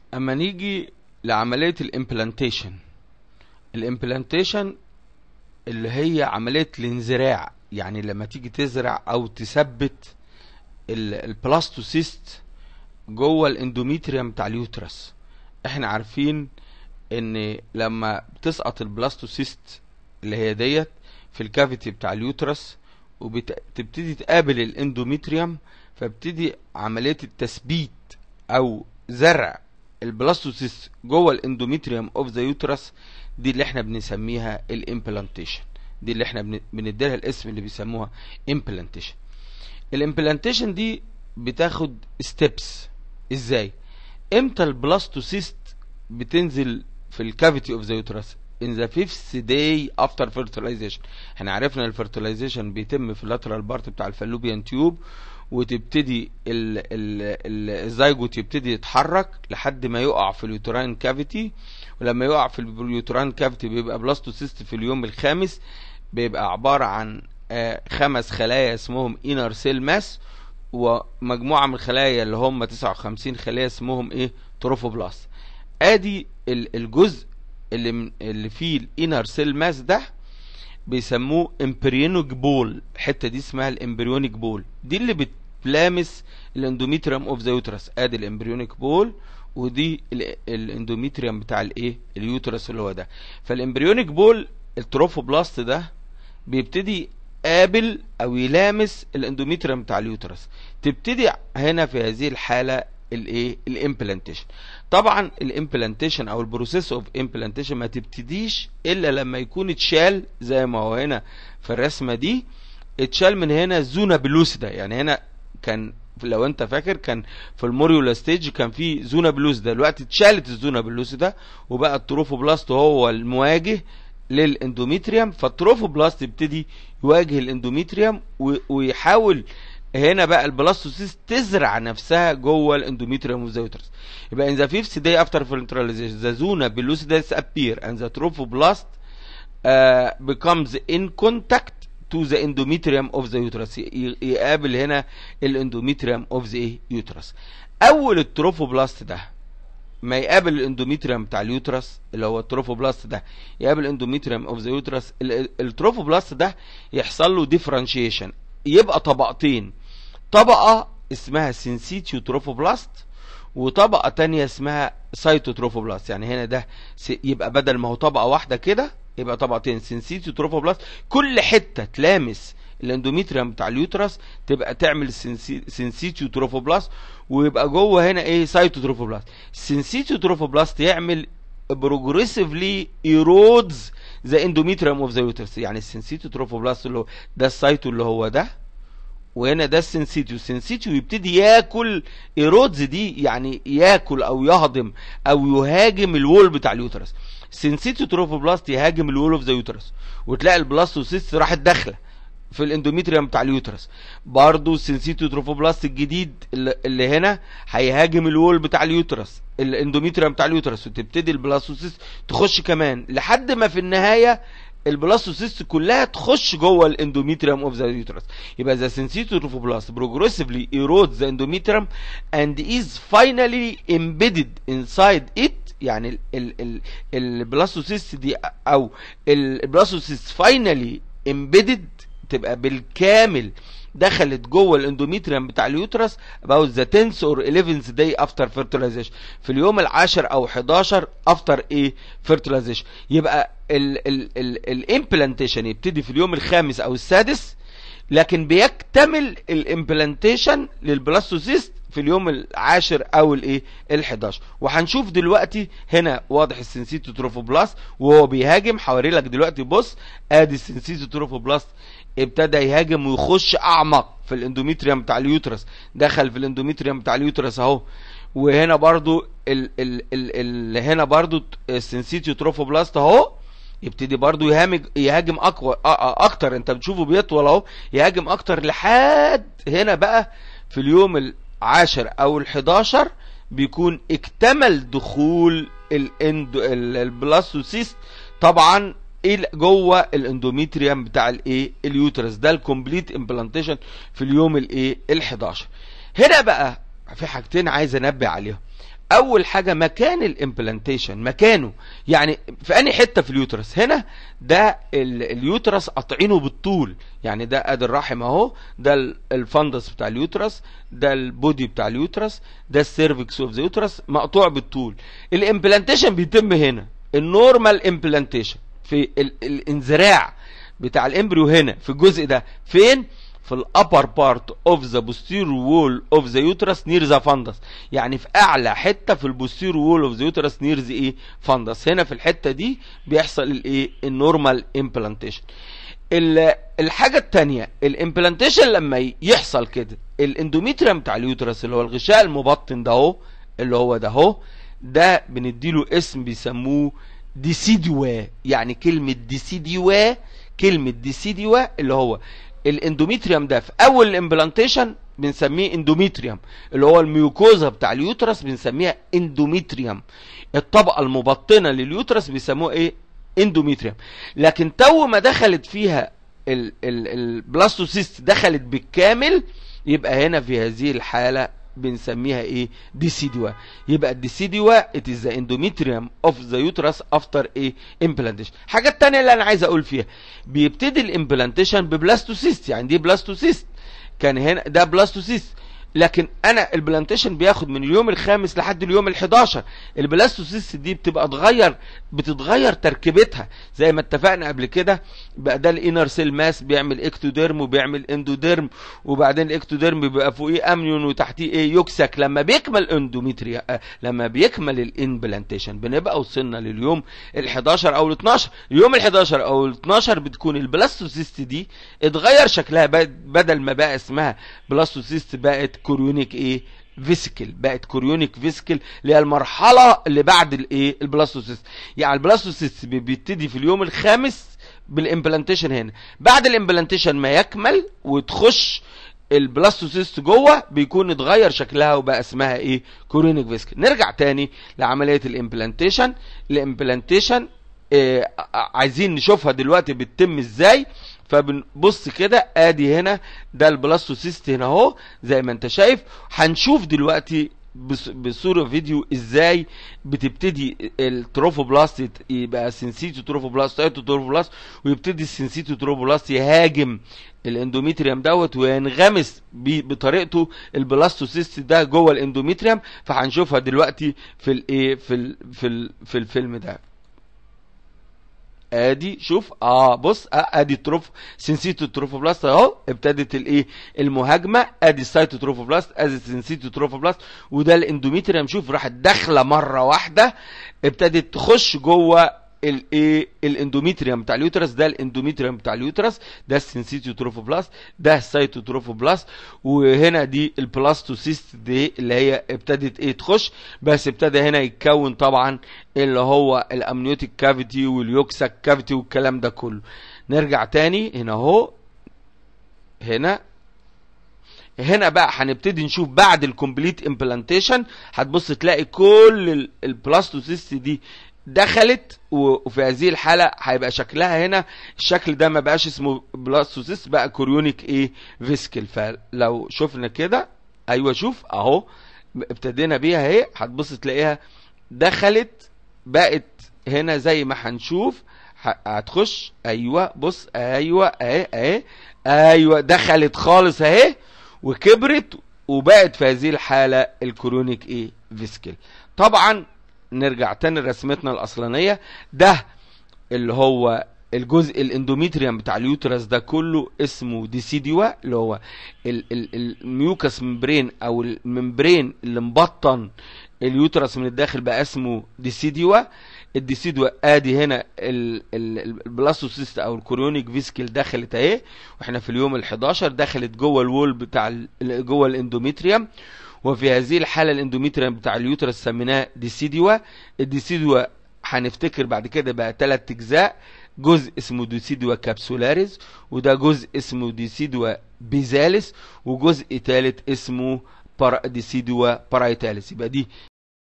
اما نيجي لعملية الامبلانتيشن الامبلانتيشن اللي هي عملية الانزراع يعني لما تيجي تزرع او تثبت ال- البلاستوسيست جوه الاندوميتريوم بتاع اليوترس احنا عارفين ان لما بتسقط البلاستوسيست اللي هي ديت في الكافيتي بتاع اليوترس وبتبتدي تقابل الاندوميتريوم فبتدي عملية التثبيت او زرع البلاستوسيست جوه الاندوميتريوم اوف ذا يوترس دي اللي احنا بنسميها الامبلانتيشن دي اللي احنا بن- بنديلها الاسم اللي بيسموها امبلانتيشن الامبلانتيشن دي بتاخد ستيبس ازاي امتى البلاستوسيست بتنزل في الكافيتي اوف ذا يوترس in the fifth day after fertilization احنا عرفنا الفرتلايزيشن بيتم في اللاترال بارت بتاع الفالوبيان تيوب وتبتدي ال- ال- ال- الزيجوت يبتدي يتحرك لحد ما يقع في اليوتراين كافيتي ولما يقع في اليوتراين كافيتي بيبقى بلاستوسيست في اليوم الخامس بيبقى عبارة عن آه، خمس خلايا اسمهم inner cell mass ومجموعة من الخلايا اللي هم 59 خلية اسمهم ايه تروفوبلاست ادي ال- الجزء اللي من اللي فيه الانر سيل ماس ده بيسموه امبريونيك بول الحته دي اسمها الامبريونيك بول دي اللي بتلامس الاندوميتريوم اوف ذا يوترس ادي الامبريونيك بول ودي ال- الاندوميتريوم بتاع الايه اليوترس اللي هو ده فالامبريونيك بول التروفوبلاست ده بيبتدي قابل او يلامس الاندوميتريوم بتاع اليوترس تبتدي هنا في هذه الحاله الايه الامبلانتيشن طبعا الامبلانتيشن او البروسيس اوف امبلانتيشن ما تبتديش الا لما يكون اتشال زي ما هو هنا في الرسمه دي اتشال من هنا زونا بلوسيدا يعني هنا كان لو انت فاكر كان في الموريولا ستيج كان في زونا بلوسيدا دلوقتي اتشالت الزونا بلوسيدا وبقى التروفوبلاست هو المواجه للاندوميتريوم فالتروفوبلاست يبتدي يواجه الاندوميتريوم و- ويحاول هنا بقى البلاستوسيست تزرع نفسها جوه الاندوميتريوم اوف ذا يوترس يبقى in the fifth day after fertilization the zona pellucidus appear and the trophoblast uh, becomes in contact to the endometrium of the uterus ي- يقابل هنا الاندوميتريوم اوف ذا يوترس اول التروفوبلاست ده ما يقابل الاندوميتريوم بتاع اليوترس اللي هو التروفوبلاست ده يقابل الاندوميتريوم اوف ذا يوترس التروفوبلاست ده يحصل له ديفرنشيشن يبقى طبقتين طبقة اسمها سينسيتيو تروفوبلاست وطبقة تانية اسمها سايتوتروفوبلاست يعني هنا ده س- يبقى بدل ما هو طبقة واحدة كده يبقى طبقتين سينسيتيو تروفوبلاست كل حتة تلامس الاندوميتريوم بتاع اليوترس تبقى تعمل سينسي- سينسيتيو تروفوبلاست ويبقى جوه هنا ايه سايتوتروفوبلاست السينسيتيو تروفوبلاست يعمل بروجريسيفلي ايرودز ذا اندوميتريوم اوف ذا يوترس يعني السينسيتيو تروفوبلاست اللي هو ده السايتو اللي هو ده وهنا ده السنسيتيو السنسيتيو يبتدي ياكل ايرودز دي يعني ياكل او يهضم او يهاجم الوول بتاع اليوترس السنسيتيو تروفوبلاست يهاجم الوول اوف ذا يوترس وتلاقي البلاستوسيست راحت داخله في الاندوميتريوم بتاع اليوترس برضه السنسيتيو تروفوبلاست الجديد اللي اللي هنا هيهاجم الوول بتاع اليوترس الاندوميتريوم بتاع اليوترس وتبتدي البلاستوسيست تخش كمان لحد ما في النهايه البلاستوسيست كلها تخش جوه الاندوميتريوم اوف ذا يوترس يبقى ذا سنسيتيو تروفوبلاست بروجريسيفلي ايرود ذا اندوميتريوم اند از فاينالي امبيدد انسايد ات يعني ال- ال- ال- البلاستوسيست دي او البلاستوسيست فاينالي امبيدد تبقى بالكامل دخلت جوه الاندوميتريوم بتاع اليوترس about the 10th or 11th day after fertilization في اليوم العاشر او 11 after ايه fertilization يبقى الامبلانتيشن يبتدي في اليوم الخامس او السادس لكن بيكتمل الامبلانتيشن للبلاستوسيست في اليوم العاشر او الايه ال11 وهنشوف دلوقتي هنا واضح السنسيتو تروفوبلاست وهو بيهاجم حوالي لك دلوقتي بص ادي السنسيتو تروفوبلاست ابتدى يهاجم ويخش اعمق في الاندوميتريوم بتاع اليوترس دخل في الاندوميتريوم بتاع اليوترس اهو وهنا برضو ال ال ال ال هنا برضو السنسيتيو تروفوبلاست اهو يبتدي برضو يهاجم يهاجم اقوى أ- أ- اكتر انت بتشوفه بيطول اهو يهاجم اكتر لحد هنا بقى في اليوم العاشر او ال11 بيكون اكتمل دخول الاندو ال- البلاستوسيست طبعا إلى جوه الاندوميتريوم بتاع الايه اليوترس ده الكومبليت امبلانتيشن في اليوم الايه ال11 هنا بقى في حاجتين عايز انبه عليهم اول حاجه مكان الامبلانتيشن مكانه يعني في انهي حته في اليوترس هنا ده اليوترس قاطعينه بالطول يعني ده ادي الرحم اهو ده الفندس بتاع اليوترس ده البودي بتاع اليوترس ده السيرفكس اوف ذا يوترس مقطوع بالطول الامبلانتيشن بيتم هنا النورمال امبلانتيشن في الانزراع بتاع الامبريو هنا في الجزء ده فين في الابر بارت اوف ذا posterior وول اوف ذا يوترس نير ذا فندس يعني في اعلى حته في البوستير وول اوف ذا يوترس نير ذا ايه فندس هنا في الحته دي بيحصل الايه النورمال امبلانتيشن الحاجه الثانيه الامبلانتيشن لما يحصل كده الاندوميتريم بتاع اليوترس اللي هو الغشاء المبطن ده اهو اللي هو ده اهو ده بنديله اسم بيسموه ديسيدوا يعني كلمه ديسيدوا كلمه ديسيدوا اللي هو الاندوميتريوم ده في اول الامبلانتيشن بنسميه اندوميتريوم اللي هو الميوكوزا بتاع اليوترس بنسميها اندوميتريوم الطبقه المبطنه لليوترس بيسموها ايه اندوميتريوم لكن تو ما دخلت فيها البلاستوسيست دخلت بالكامل يبقى هنا في هذه الحاله بنسميها ايه ديسيدوا يبقى الديسيدوا it is the endometrium of the uterus after a implantation حاجه الثانيه اللي انا عايز اقول فيها بيبتدي الامبلانتيشن ببلاستوسيست يعني دي بلاستوسيست كان هنا ده بلاستوسيست لكن انا البلانتيشن بياخد من اليوم الخامس لحد اليوم ال11 البلاستوسيست دي بتبقى اتغير بتتغير تركيبتها زي ما اتفقنا قبل كده بقى ده الانر سيل ماس بيعمل اكتوديرم وبيعمل اندوديرم وبعدين الاكتوديرم بيبقى فوقيه امنيون وتحتيه ايه يكسك لما بيكمل اندوميتريا آه لما بيكمل الانبلانتيشن بنبقى وصلنا لليوم ال11 او ال12 اليوم ال11 او ال12 بتكون البلاستوسيست دي اتغير شكلها بدل ما بقى اسمها بلاستوسيست بقت كوريونيك ايه فيسيكل بقت كوريونيك فيسيكل اللي هي المرحله اللي بعد الايه البلاستوسيست يعني البلاستوسيست بيبتدي في اليوم الخامس بالامبلانتيشن هنا بعد الامبلانتيشن ما يكمل وتخش البلاستوسيست جوه بيكون اتغير شكلها وبقى اسمها ايه كوريونيك فيسيكل نرجع تاني لعمليه الامبلانتيشن الامبلانتيشن إيه عايزين نشوفها دلوقتي بتتم ازاي فبنبص كده ادي هنا ده البلاستوسيست هنا اهو زي ما انت شايف هنشوف دلوقتي بصوره فيديو ازاي بتبتدي التروفوبلاست يبقى سنسيتو تروفوبلاست سايتو تروفوبلاست ويبتدي السنسيتو تروفوبلاست يهاجم الاندوميتريوم دوت وينغمس بطريقته البلاستوسيست ده جوه الاندوميتريوم فهنشوفها دلوقتي في الايه في ال في ال في الفيلم ده ادي شوف اه بص آه ادي التروف سنسيتو تروفوبلاست اهو ابتدت الايه المهاجمه ادي السايتو تروفوبلاست ادي السنسيتو تروفوبلاست وده الاندوميتريوم شوف راحت داخله مره واحده ابتدت تخش جوه الايه الاندوميتريوم بتاع اليوترس ده الاندوميتريوم بتاع اليوترس ده السنسيتو تروفوبلاست ده السايتو تروفوبلاست وهنا دي البلاستوسيست دي اللي هي ابتدت ايه تخش بس ابتدى هنا يتكون طبعا اللي هو الامنيوتيك كافيتي واليوكساك كافيتي والكلام ده كله نرجع تاني هنا اهو هنا هنا بقى هنبتدي نشوف بعد الكومبليت امبلانتيشن هتبص تلاقي كل البلاستوسيست دي دخلت وفي هذه الحاله هيبقى شكلها هنا الشكل ده ما بقاش اسمه بلاستوسيست بقى كوريونيك ايه فيسكل فلو شفنا كده ايوه شوف اهو ابتدينا بيها اهي هتبص تلاقيها دخلت بقت هنا زي ما هنشوف هتخش ايوه بص ايوه اهي اهي ايوه دخلت خالص اهي وكبرت وبقت في هذه الحاله الكورونيك ايه فيسكل طبعا نرجع تاني لرسمتنا الاصلانيه ده اللي هو الجزء الاندوميتريوم بتاع اليوترس ده كله اسمه ديسيديوا اللي هو ال ال الميوكس ممبرين او الممبرين اللي مبطن اليوترس من الداخل بقى اسمه ديسيديوا الديسيدوا ادي هنا البلاستوسيست او الكوريونيك فيسكل دخلت اهي واحنا في اليوم ال11 دخلت جوه الوول بتاع جوه الاندوميتريوم وفي هذه الحالة الاندوميتريوم بتاع اليوترس سميناه ديسيدوا الديسيدوا هنفتكر بعد كده بقى ثلاث اجزاء جزء اسمه ديسيدوا كابسولاريس وده جزء اسمه ديسيدوا بيزاليس وجزء ثالث اسمه ديسيدوا بارايتاليس يبقى دي